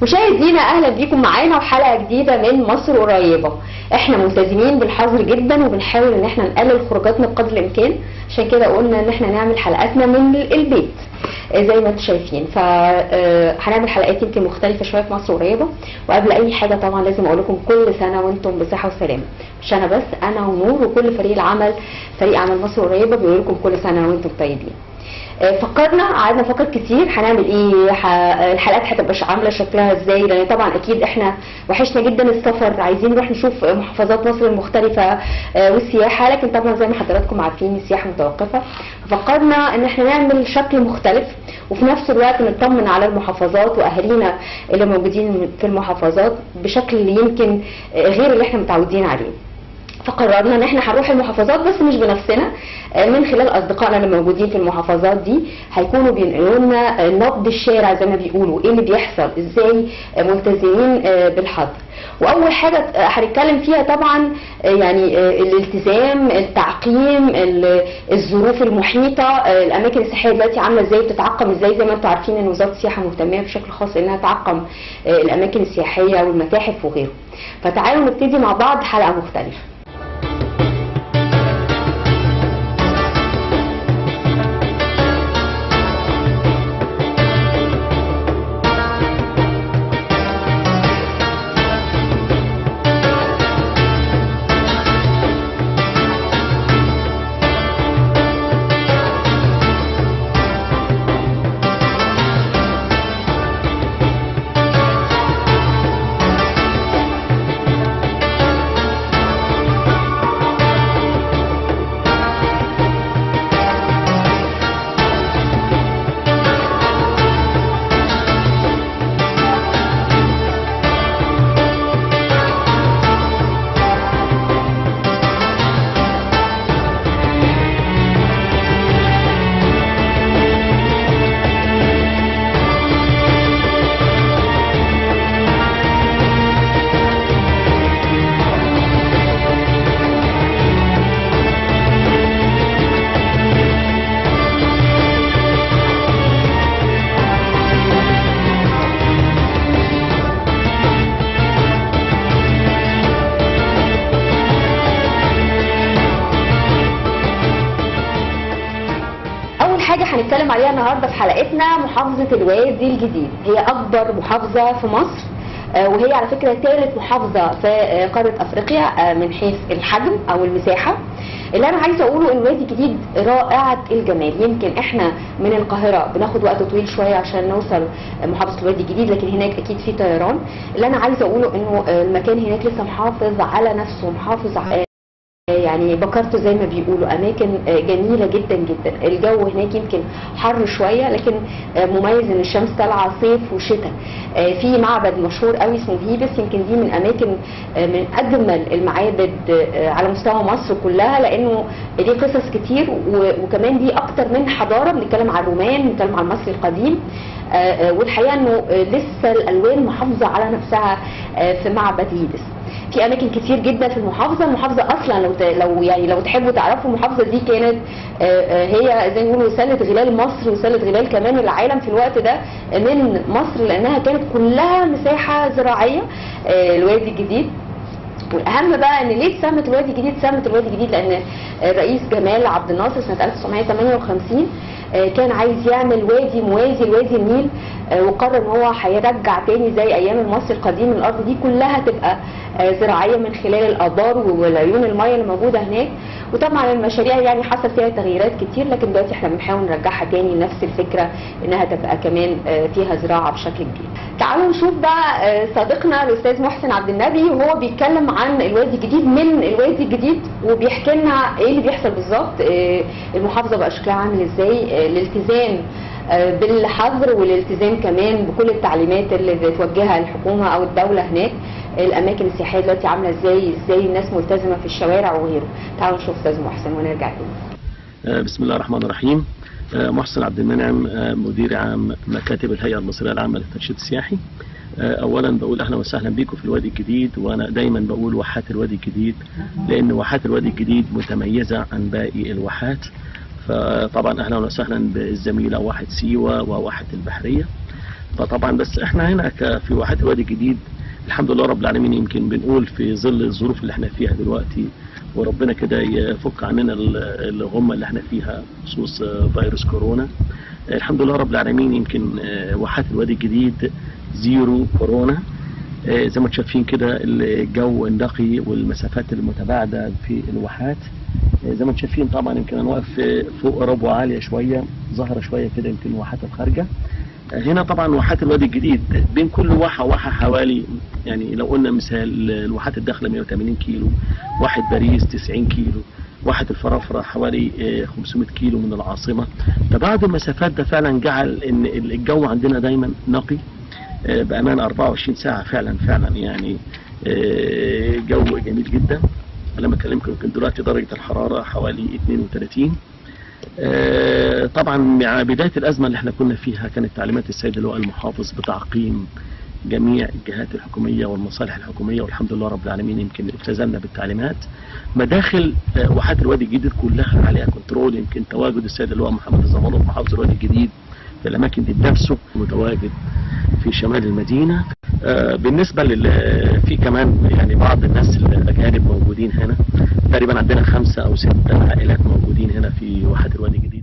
مشاهدينا اهلا بيكم معانا وحلقه جديده من مصر قريبه احنا ملتزمين بالحظر جدا وبنحاول ان احنا نقلل خروجاتنا بقدر الامكان عشان كده قلنا ان احنا نعمل حلقاتنا من البيت آه، زي ما انتم شايفين فهنعمل حلقات يمكن مختلفه شويه في مصر قريبه وقبل اي حاجه طبعا لازم اقول لكم كل سنه وانتم بصحه وسلامه مش انا بس انا ونور وكل فريق العمل فريق عمل مصر قريبه بيقول لكم كل سنه وانتم طيبين آه، فكرنا قعدنا نفكر كتير هنعمل ايه ح... الحلقات هتبقى ش- عامله شكلها ازاي لان طبعا اكيد احنا وحشنا جدا السفر عايزين نروح نشوف محافظات مصر المختلفه آه، والسياحه لكن طبعا زي ما حضراتكم عارفين السياحه متوقفه ففكرنا ان احنا نعمل شكل مختلف وفي نفس الوقت نطمن على المحافظات واهالينا اللي موجودين في المحافظات بشكل يمكن آه، غير اللي احنا متعودين عليه فقررنا ان احنا هنروح المحافظات بس مش بنفسنا آه، من خلال اصدقائنا اللي موجودين في المحافظات دي هيكونوا بينقلوا لنا آه، نبض الشارع زي ما بيقولوا ايه اللي بيحصل ازاي آه، ملتزمين آه، بالحظر واول حاجه آه، هنتكلم فيها طبعا آه، يعني آه، الالتزام التعقيم ال- الظروف المحيطه آه، الاماكن السياحيه دلوقتي عامله ازاي بتتعقم ازاي زي ما انتم عارفين ان وزاره السياحه مهتمه بشكل خاص انها تعقم آه، الاماكن السياحيه والمتاحف وغيره فتعالوا نبتدي مع بعض حلقه مختلفه اول حاجه هنتكلم عليها النهارده في حلقتنا محافظه الوادي الجديد هي اكبر محافظه في مصر آه، وهي على فكره ثالث محافظه في آه، قاره افريقيا آه، من حيث الحجم او المساحه اللي انا عايزه اقوله ان الوادي الجديد رائعه الجمال يمكن احنا من القاهره بناخد وقت طويل شويه عشان نوصل محافظه الوادي الجديد لكن هناك اكيد في طيران اللي انا عايزه اقوله انه آه، المكان هناك لسه محافظ على نفسه محافظ على يعني بكرته زي ما بيقولوا اماكن آه، جميله جدا جدا الجو هناك يمكن حر شويه لكن آه، مميز ان الشمس طالعه صيف وشتاء آه، في معبد مشهور قوي اسمه هيبس يمكن دي من اماكن آه، من اجمل المعابد آه، على مستوى مصر كلها لانه دي قصص كتير و- وكمان دي اكتر من حضاره بنتكلم عن الرومان بنتكلم عن المصري القديم آه، آه، والحقيقه انه آه، لسه الالوان محافظه على نفسها آه، في معبد هيبس في اماكن كتير جدا في المحافظه المحافظه اصلا لو ت- لو يعني لو تحبوا تعرفوا المحافظه دي كانت آه، آه، هي زي ما بيقولوا سله غلال مصر وسله غلال كمان العالم في الوقت ده من مصر لانها كانت كلها مساحه زراعيه آه، الوادي الجديد والاهم بقى ان ليه اتسمت الوادي الجديد سمت الوادي الجديد لان الرئيس جمال عبد الناصر سنه 1958 آه، كان عايز يعمل وادي موازي لوادي النيل آه، وقرر ان هو هيرجع تاني زي ايام المصري القديم الارض دي كلها تبقى آه، زراعيه من خلال الابار والعيون الميه اللي موجوده هناك وطبعا المشاريع يعني حصل فيها تغييرات كتير لكن دلوقتي احنا بنحاول نرجعها تاني لنفس الفكره انها تبقى كمان آه، فيها زراعه بشكل كبير. تعالوا نشوف بقى آه، صديقنا الاستاذ محسن عبد النبي وهو بيتكلم عن الوادي الجديد من الوادي الجديد وبيحكي لنا ايه اللي بيحصل بالظبط آه، المحافظه بقى شكلها عامل ازاي آه، الالتزام آه، بالحظر والالتزام كمان بكل التعليمات اللي بتوجهها الحكومه او الدوله هناك الاماكن السياحيه دلوقتي عامله ازاي ازاي الناس ملتزمه في الشوارع وغيره تعالوا نشوف استاذ محسن ونرجع تاني آه، بسم الله الرحمن الرحيم آه، محسن عبد المنعم آه، مدير عام مكاتب الهيئة المصرية العامة للترشيد السياحي آه، أولا بقول أهلا وسهلا بكم في الوادي الجديد وأنا دايما بقول واحات الوادي الجديد لأن واحات الوادي الجديد متميزة عن باقي الواحات فطبعا أهلا وسهلا بالزميلة واحد سيوة وواحد البحرية فطبعا بس احنا هنا ك- في واحات الوادي الجديد الحمد لله رب العالمين يمكن بنقول في ظل الظروف اللي احنا فيها دلوقتي وربنا كده يفك عننا ال- الغمه اللي احنا فيها بخصوص آه، فيروس كورونا آه، الحمد لله رب العالمين يمكن آه، واحات الوادي الجديد زيرو كورونا آه، زي ما انتم شايفين كده الجو النقي والمسافات المتباعده في الواحات آه، زي ما انتم شايفين طبعا يمكن انا واقف في- فوق ربوه عاليه شويه ظاهره شويه كده يمكن الواحات الخارجه آه، هنا طبعا واحات الوادي الجديد بين كل واحه وواحه حوالي يعني لو قلنا مثال الواحات الداخله 180 كيلو واحد باريس 90 كيلو واحد الفرافرة حوالي آه، 500 كيلو من العاصمة تباعد المسافات ده فعلا جعل ان الجو عندنا دايما نقي آه، بأمان 24 ساعة فعلا فعلا يعني آه، جو جميل جدا لما اكلمكم يمكن دلوقتي درجة الحرارة حوالي 32 آه، طبعا مع بداية الأزمة اللي احنا كنا فيها كانت تعليمات السيد اللواء المحافظ بتعقيم جميع الجهات الحكومية والمصالح الحكومية والحمد لله رب العالمين يمكن التزمنا بالتعليمات مداخل آه، واحات الوادي الجديد كلها عليها كنترول يمكن تواجد السيد اللواء محمد الزمالوط محافظ الوادي الجديد في الأماكن دي بنفسه متواجد في شمال المدينة آه، بالنسبة لل في كمان يعني بعض الناس الأجانب موجودين هنا تقريبا عندنا خمسة أو ستة عائلات موجودين هنا في واحات الوادي الجديد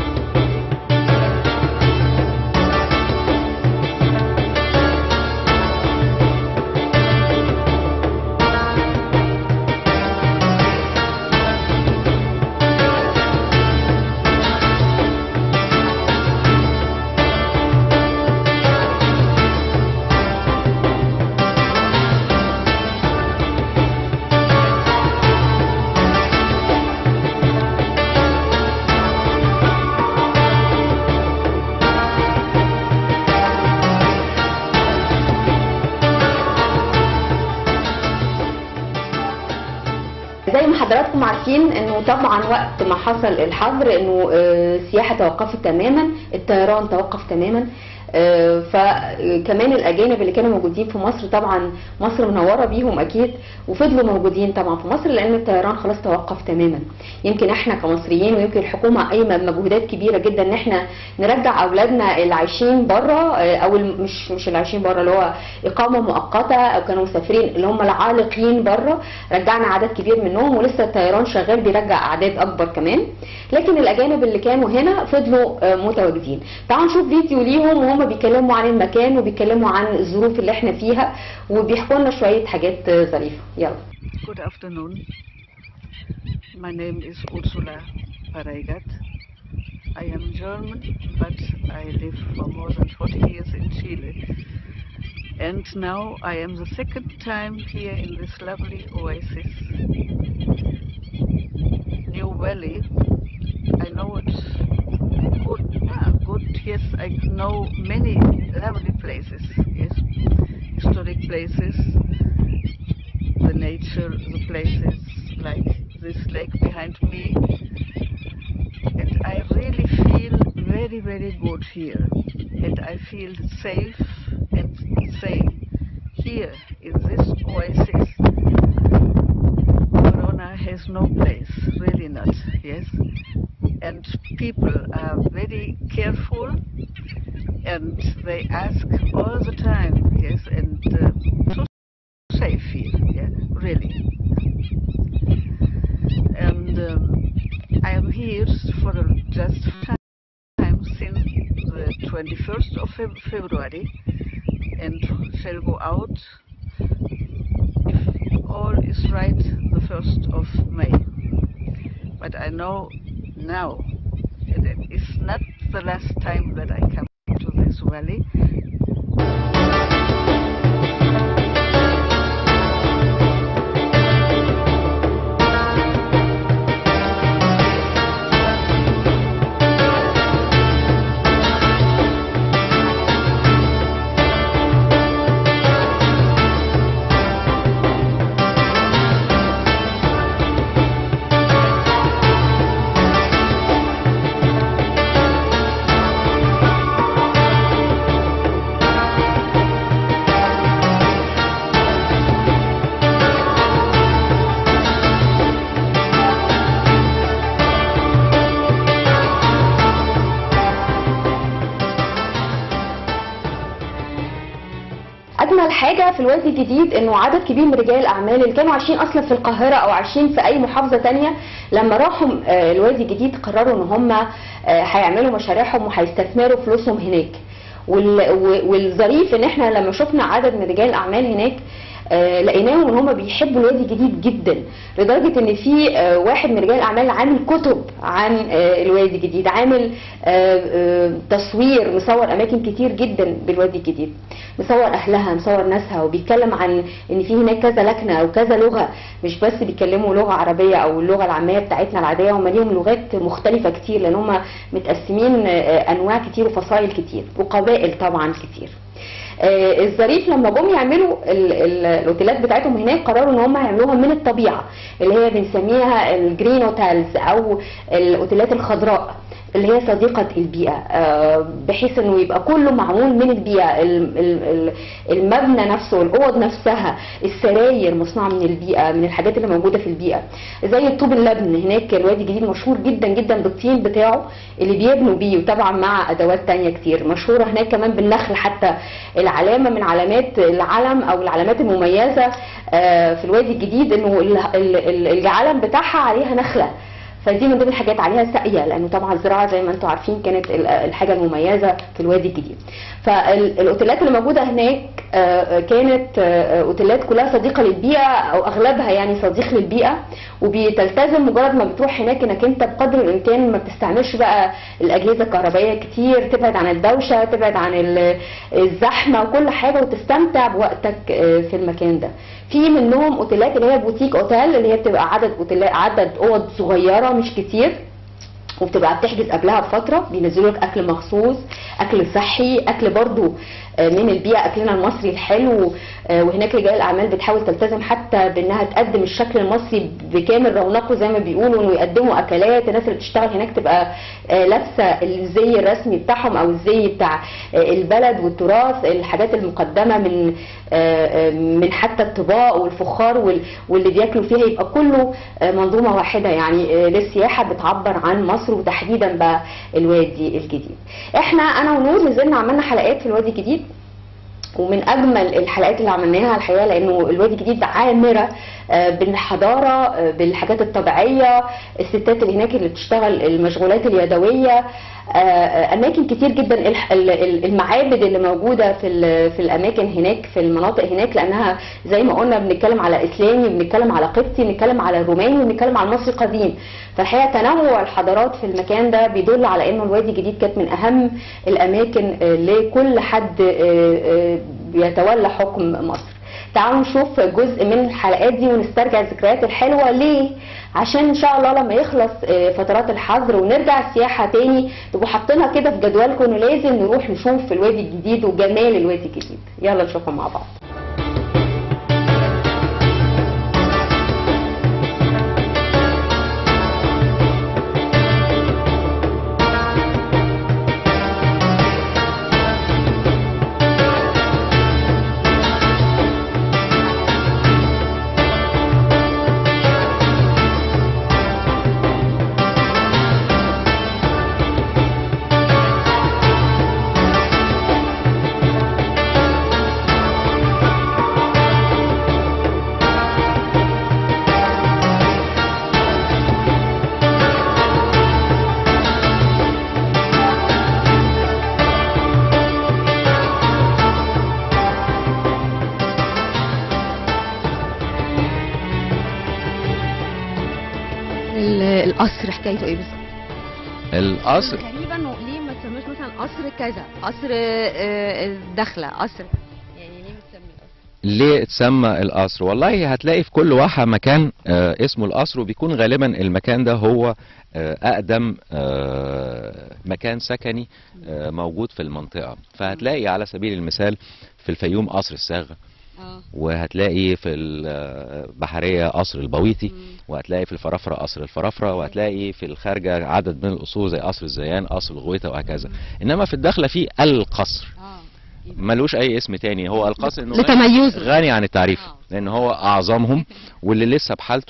زي ما حضراتكم عارفين انه طبعا وقت ما حصل الحظر انه آه، السياحه توقفت تماما الطيران توقف تماما آه، فكمان الاجانب اللي كانوا موجودين في مصر طبعا مصر منوره بيهم اكيد وفضلوا موجودين طبعا في مصر لان الطيران خلاص توقف تماما يمكن احنا كمصريين ويمكن الحكومه قايمه بمجهودات كبيره جدا ان احنا نرجع اولادنا اللي عايشين بره آه، او الم- مش مش اللي عايشين بره اللي هو اقامه مؤقته او كانوا مسافرين اللي هم العالقين بره رجعنا عدد كبير منهم ولسه الطيران شغال بيرجع اعداد اكبر كمان لكن الاجانب اللي كانوا هنا فضلوا آه، متواجدين تعالوا نشوف فيديو ليهم وهم بيتكلموا عن المكان وبيتكلموا عن الظروف اللي احنا فيها وبيحكوا لنا شويه حاجات آه، ظريفه يلا Good afternoon. My name is Ursula Pareigat. I am German, but I live for more than 40 years in Chile. And now I am the second time here in this lovely oasis, New Valley. I know it's good, yeah, good, yes, I know many lovely places, yes, historic places, the nature, the places like this lake behind me. And I really feel very, very good here. And I feel safe and sane here in this oasis. Corona has no place, really not, yes. And people are very careful and they ask all the time, yes, and uh, so safe here, yeah, really. And um, I am here for a just time since the 21st of Feb- February and shall go out if all is right the 1st of May. But I know now that it is not the last time that I come to this valley. حاجه في الوادي الجديد انه عدد كبير من رجال الاعمال اللي كانوا عايشين اصلا في القاهره او عايشين في اي محافظه تانية لما راحوا آه، الوادي الجديد قرروا ان هم آه، هيعملوا مشاريعهم وهيستثمروا فلوسهم هناك وال- و- والظريف ان احنا لما شفنا عدد من رجال الاعمال هناك آه، لقيناهم ان هم بيحبوا الوادي الجديد جدا لدرجه ان في آه، واحد من رجال الاعمال عامل كتب عن آه، الوادي الجديد عامل آه، آه، تصوير مصور اماكن كتير جدا بالوادي الجديد مصور اهلها مصور ناسها وبيتكلم عن ان في هناك كذا لكنه او كذا لغه مش بس بيتكلموا لغه عربيه او اللغه العاميه بتاعتنا العاديه هم ليهم لغات مختلفه كتير لان هم متقسمين آه، انواع كتير وفصائل كتير وقبائل طبعا كتير آه، الظريف لما جم يعملوا ال- ال- الاوتيلات بتاعتهم هناك قرروا ان هم يعملوها من الطبيعه اللي هي بنسميها الجرين اوتيلز او الاوتيلات الخضراء اللي هي صديقة البيئة آه، بحيث انه يبقى كله معمول من البيئة ال- ال- ال- المبنى نفسه الاوض نفسها السراير مصنوعة من البيئة من الحاجات اللي موجودة في البيئة زي الطوب اللبن هناك الوادي الجديد مشهور جدا جدا بالطين بتاعه اللي بيبنوا بيه وطبعا مع ادوات تانية كتير مشهورة هناك كمان بالنخل حتى العلامة من علامات العلم او العلامات المميزة آه، في الوادي الجديد انه ال- ال- ال- العلم بتاعها عليها نخلة فدي من ضمن الحاجات عليها ساقيه لانه طبعا الزراعه زي ما انتم عارفين كانت ال- الحاجه المميزه في الوادي الجديد فالاوتيلات اللي موجوده هناك آه، كانت آه، اوتيلات كلها صديقه للبيئه او اغلبها يعني صديق للبيئه وبتلتزم مجرد ما بتروح هناك انك انت بقدر الامكان ما بتستعملش بقى الاجهزه الكهربائيه كتير تبعد عن الدوشه تبعد عن ال- الزحمه وكل حاجه وتستمتع بوقتك آه، في المكان ده في منهم اوتيلات اللي هي بوتيك اوتيل اللي هي بتبقى عدد اوتيلات عدد اوض صغيره مش كتير وبتبقى بتحجز قبلها بفتره بينزلوا لك اكل مخصوص اكل صحي اكل برضو آه، من البيئه اكلنا المصري الحلو آه، وهناك رجال الاعمال بتحاول تلتزم حتى بانها تقدم الشكل المصري بكامل رونقه زي ما بيقولوا انه يقدموا اكلات الناس اللي بتشتغل هناك تبقى آه، لابسه الزي الرسمي بتاعهم او الزي بتاع آه، البلد والتراث الحاجات المقدمه من آه، آه، من حتى الطباق والفخار وال- واللي بياكلوا فيها يبقى كله آه، منظومه واحده يعني آه، للسياحه بتعبر عن مصر وتحديدا بقى الوادي الجديد. احنا انا ونور نزلنا عملنا حلقات في الوادي الجديد ومن اجمل الحلقات اللي عملناها الحقيقه لانه الوادي الجديد عامره آه، بالحضاره آه، بالحاجات الطبيعيه الستات اللي هناك اللي بتشتغل المشغولات اليدويه آه، آه، اماكن كتير جدا الح- ال- ال- المعابد اللي موجوده في ال- في الاماكن هناك في المناطق هناك لانها زي ما قلنا بنتكلم على اسلامي بنتكلم على قبطي بنتكلم على روماني وبنتكلم على المصري القديم فالحقيقه تنوع الحضارات في المكان ده بيدل على انه الوادي الجديد كانت من اهم الاماكن آه، لكل حد آه، آه، بيتولى حكم مصر تعالوا نشوف جزء من الحلقات دي ونسترجع الذكريات الحلوه ليه عشان ان شاء الله لما يخلص آه، فترات الحظر ونرجع السياحه تاني تبقوا حاطينها كده في جدولكم انه لازم نروح نشوف الوادي الجديد وجمال الوادي الجديد يلا نشوفها مع بعض ال- القصر حكايته ايه بالظبط؟ القصر غريبا انه ليه ما تسموش مثلا قصر كذا قصر آه، الدخله قصر يعني ليه بتسمي القصر؟ ليه اتسمى القصر والله هتلاقي في كل واحة مكان آه اسمه القصر وبيكون غالبا المكان ده هو آه اقدم آه مكان سكني آه موجود في المنطقة فهتلاقي على سبيل المثال في الفيوم قصر الصاغة اه وهتلاقي في البحرية قصر البويتي وهتلاقي في الفرافرة قصر الفرافرة وهتلاقي في الخارجة عدد من القصور زي قصر الزيان قصر الغويطة وهكذا انما في الداخلة في القصر اه ملوش اي اسم تاني هو القصر انه غني- لتميزه غني عن التعريف آه. لان هو اعظمهم واللي لسه بحالته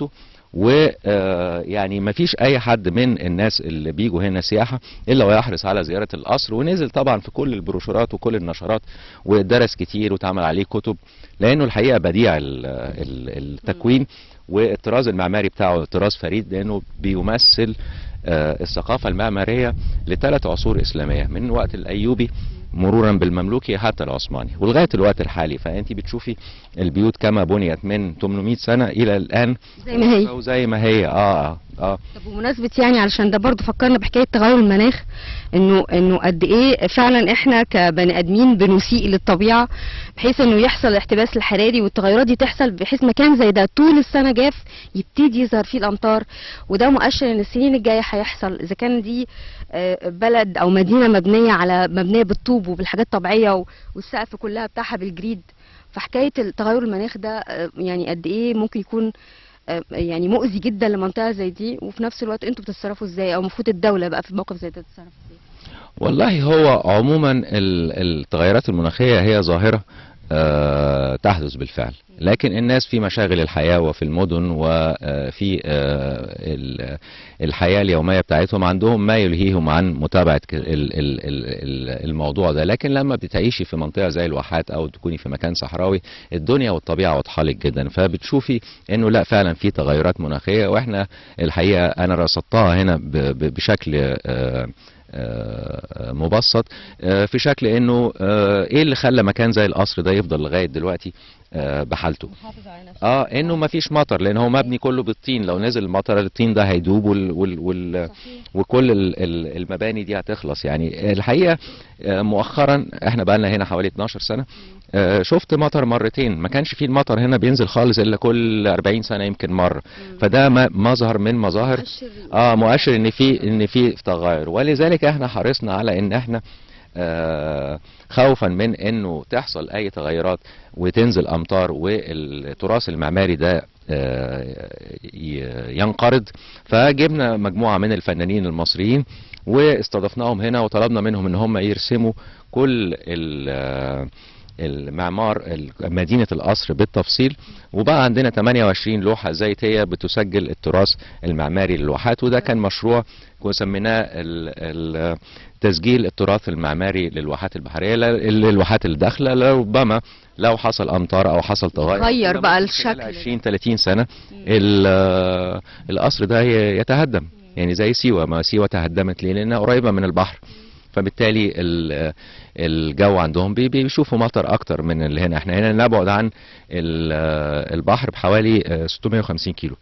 ويعني ما فيش اي حد من الناس اللي بيجوا هنا سياحه الا ويحرص على زياره القصر ونزل طبعا في كل البروشورات وكل النشرات ودرس كتير واتعمل عليه كتب لانه الحقيقه بديع ال- ال- التكوين والطراز المعماري بتاعه طراز فريد لانه بيمثل آه، الثقافه المعماريه لثلاث عصور اسلاميه من وقت الايوبي مرورا بالمملوكي حتى العثماني ولغايه الوقت الحالي فانت بتشوفي البيوت كما بنيت من 800 سنه الى الان زي ما هي وزي ما هي اه اه اه طب بمناسبة يعني علشان ده برضو فكرنا بحكاية تغير المناخ انه انه قد ايه فعلا احنا كبني ادمين بنسيء للطبيعة بحيث انه يحصل الاحتباس الحراري والتغيرات دي تحصل بحيث مكان زي ده طول السنة جاف يبتدي يظهر فيه الامطار وده مؤشر ان السنين الجاية هيحصل اذا كان دي آه، بلد او مدينة مبنية على مبنية بالطوب وبالحاجات الطبيعية و- والسقف كلها بتاعها بالجريد فحكاية تغير المناخ ده آه، يعني قد ايه ممكن يكون آه، يعني مؤذي جدا لمنطقه زي دي وفي نفس الوقت انتوا بتتصرفوا ازاي او المفروض الدوله بقى في موقف زي ده تتصرف ازاي والله هو عموما ال- التغيرات المناخية هي ظاهرة آه، تحدث بالفعل لكن الناس في مشاغل الحياة وفي المدن وفي الحياة اليومية بتاعتهم عندهم ما يلهيهم عن متابعة ك- ال- ال- ال- ال- الموضوع ده لكن لما بتعيشي في منطقة زي الواحات أو تكوني في مكان صحراوي الدنيا والطبيعة واضحة لك جدا فبتشوفي إنه لا فعلا في تغيرات مناخية وإحنا الحقيقة أنا رصدتها هنا ب- ب- بشكل آه، آه، مبسط آه، في شكل انه آه، ايه اللي خلى مكان زي القصر ده يفضل لغايه دلوقتي آه، بحالته محافظ على نفسه اه انه ما فيش مطر لان هو مبني كله بالطين لو نزل المطر الطين ده هيدوب وال وال وال صحيح وكل ال- ال- المباني دي هتخلص يعني الحقيقه آه، مؤخرا احنا بقى لنا هنا حوالي 12 سنه آه، شفت مطر مرتين ما كانش فيه المطر هنا بينزل خالص الا كل 40 سنه يمكن مره فده م- مظهر من مظاهر مؤشر اه مؤشر ان في ان في تغير ولذلك احنا حرصنا على ان احنا آه خوفا من انه تحصل اي تغيرات وتنزل امطار والتراث المعماري ده آه، ي- ينقرض فجبنا مجموعه من الفنانين المصريين واستضفناهم هنا وطلبنا منهم ان هم يرسموا كل ال- آه، المعمار ال- مدينة القصر بالتفصيل وبقى عندنا 28 لوحة زيتية بتسجل التراث المعماري للواحات وده كان مشروع كنا سميناه ال- ال- تسجيل التراث المعماري للواحات البحرية ل- للواحات الداخلة لربما لو حصل أمطار أو حصل تغير غير كنا بقى ممكن خلال الشكل. 20 30 سنة ال- القصر ده ي- يتهدم يعني زي سيوة ما سيوة تهدمت ليه لأنها قريبة من البحر فبالتالي ال- الجو عندهم بي- بيشوفوا مطر اكتر من اللي هنا احنا هنا نبعد عن ال- البحر بحوالي آه، 650 كيلو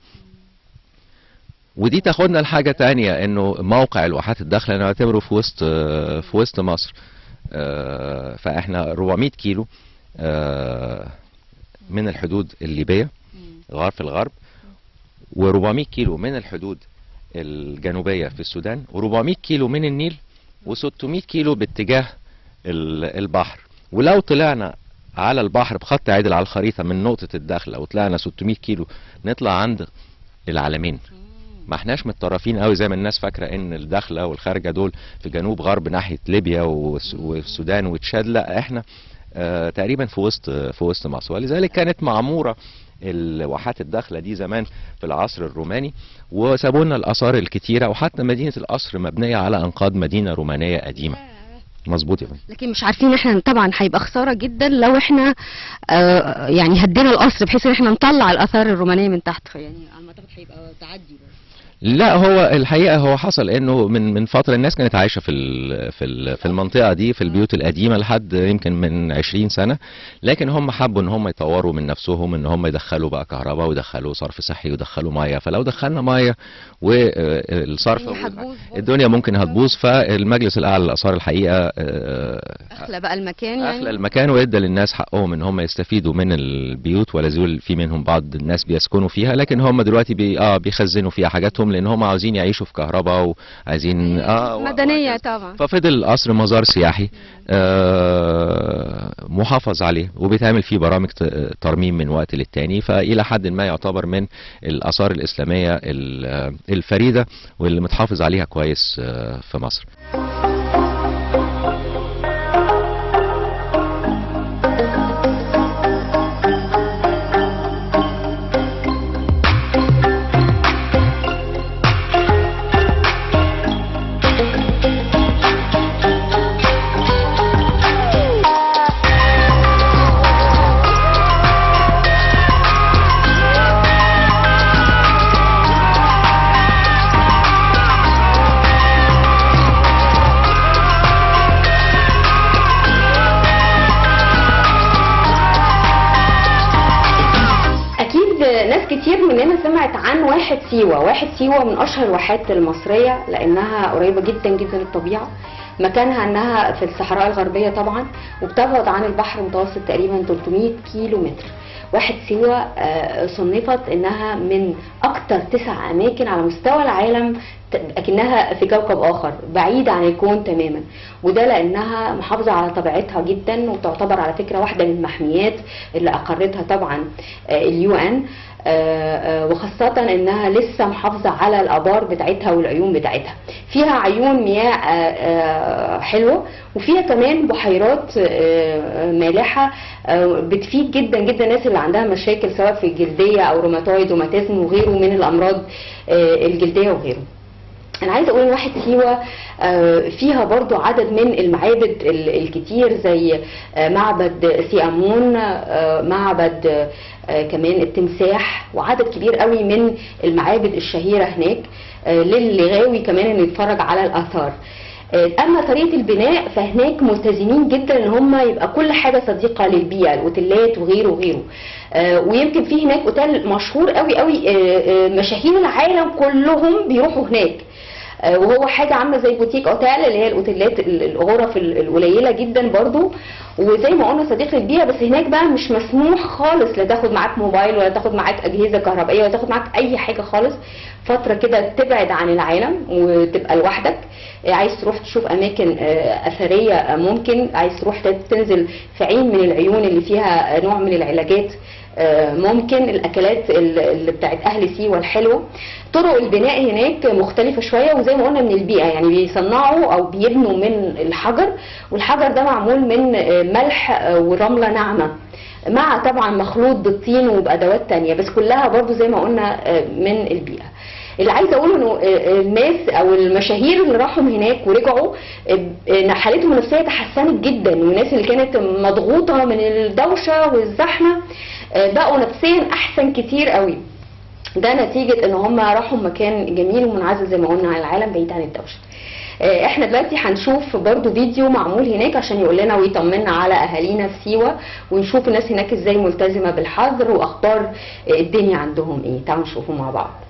ودي تاخدنا لحاجه تانية انه موقع الواحات الداخله انا بعتبره في وسط آه، في وسط مصر آه، فاحنا 400 كيلو آه، من الحدود الليبيه غرب في الغرب و400 كيلو من الحدود الجنوبيه في السودان و400 كيلو من النيل و600 كيلو باتجاه ال- البحر ولو طلعنا على البحر بخط عدل على الخريطه من نقطه الدخله وطلعنا 600 كيلو نطلع عند العلمين ما احناش متطرفين قوي زي ما الناس فاكره ان الداخله والخارجه دول في جنوب غرب ناحيه ليبيا والس- والسودان وتشاد لا احنا آه تقريبا في وسط في وسط مصر ولذلك كانت معموره الواحات الداخله دي زمان في العصر الروماني وسابوا لنا الاثار الكتيره وحتى مدينه القصر مبنيه على انقاض مدينه رومانيه قديمه مظبوط يا فندم لكن مش عارفين احنا طبعا هيبقى خساره جدا لو احنا آه يعني هدينا القصر بحيث ان احنا نطلع الاثار الرومانيه من تحت يعني على ما اعتقد هيبقى تعدي برضه. لا هو الحقيقه هو حصل انه من من فتره الناس كانت عايشه في ال- في ال- في المنطقه دي في البيوت القديمه لحد يمكن من 20 سنه لكن هم حبوا ان هم يطوروا من نفسهم ان هم يدخلوا بقى كهرباء ويدخلوا صرف صحي ويدخلوا ميه فلو دخلنا ميه والصرف الدنيا هتبوظ برضه. الدنيا ممكن هتبوظ فالمجلس الاعلى للاثار الحقيقه آه، اخلى بقى المكان يعني اخلى المكان وادى للناس حقهم ان هم يستفيدوا من البيوت ولا زول في منهم بعض الناس بيسكنوا فيها لكن هم دلوقتي بي اه بيخزنوا فيها حاجاتهم لان هم عاوزين يعيشوا في كهرباء وعايزين اه و- مدنيه وهكذا. طبعا ففضل القصر مزار سياحي آه محافظ عليه وبيتعمل فيه برامج ت- ترميم من وقت للتاني فإلى حد ما يعتبر من الآثار الإسلامية ال- الفريدة واللي متحافظ عليها كويس آه في مصر كتير مننا سمعت عن واحد سيوة واحد سيوة من أشهر الواحات المصرية لأنها قريبة جدا جدا للطبيعة مكانها انها في الصحراء الغربية طبعا وبتبعد عن البحر المتوسط تقريبا 300 كيلو متر واحد سيوة آه، صنفت انها من اكتر تسع اماكن على مستوى العالم ت- اكنها في كوكب اخر بعيدة عن الكون تماما وده لانها محافظة على طبيعتها جدا وتعتبر على فكرة واحدة من المحميات اللي اقرتها طبعا اليو ان وخاصة انها لسه محافظة على الابار بتاعتها والعيون بتاعتها فيها عيون مياه آه، آه، حلوة وفيها كمان بحيرات آه، مالحة آه، بتفيد جدا جدا الناس اللي عندها مشاكل سواء في الجلدية او روماتويد روماتيزم وغيره من الامراض آه، الجلدية وغيره انا عايزه اقول ان واحد سيوه آه، فيها برضو عدد من المعابد ال- الكتير زي آه، معبد سيامون آه، معبد آه، كمان التمساح وعدد كبير قوي من المعابد الشهيره هناك آه، للي غاوي كمان انه يتفرج على الاثار آه، اما طريقه البناء فهناك ملتزمين جدا ان هم يبقى كل حاجه صديقه للبيئه الاوتيلات وغيره وغيره آه، ويمكن في هناك اوتيل مشهور قوي قوي آه، آه، مشاهير العالم كلهم بيروحوا هناك آه، وهو حاجه عامله زي بوتيك اوتيل اللي هي الاوتيلات ال- الغرف ال- القليله جدا برضو وزي ما قلنا صديق للبيئه بس هناك بقى مش مسموح خالص لا تاخد معاك موبايل ولا تاخد معاك اجهزه كهربائيه ولا تاخد معاك اي حاجه خالص فتره كده تبعد عن العالم وتبقى لوحدك آه، عايز تروح تشوف اماكن آه، اثريه آه، ممكن عايز تروح تنزل في عين من العيون اللي فيها آه، نوع من العلاجات آه، ممكن الاكلات ال- اللي بتاعت اهل سيوه الحلوه طرق البناء هناك مختلفه شويه وزي ما قلنا من البيئه يعني بيصنعوا او بيبنوا من الحجر والحجر ده معمول من آه، ملح آه، ورمله ناعمه مع طبعا مخلوط بالطين وبادوات تانية بس كلها برضو زي ما قلنا آه، من البيئه اللي عايزه اقوله انه آه، الناس او المشاهير اللي راحوا هناك ورجعوا آه، آه، حالتهم النفسيه تحسنت جدا والناس اللي كانت مضغوطه من الدوشه والزحمه آه، بقوا نفسيا احسن كتير قوي ده نتيجة ان هم راحوا مكان جميل ومنعزل زي ما قلنا عن العالم بعيد عن الدوشة آه، احنا دلوقتي هنشوف برضو فيديو معمول هناك عشان يقول لنا ويطمنا على اهالينا في سيوة ونشوف الناس هناك ازاي ملتزمة بالحظر واخبار آه، الدنيا عندهم ايه تعالوا نشوفه مع بعض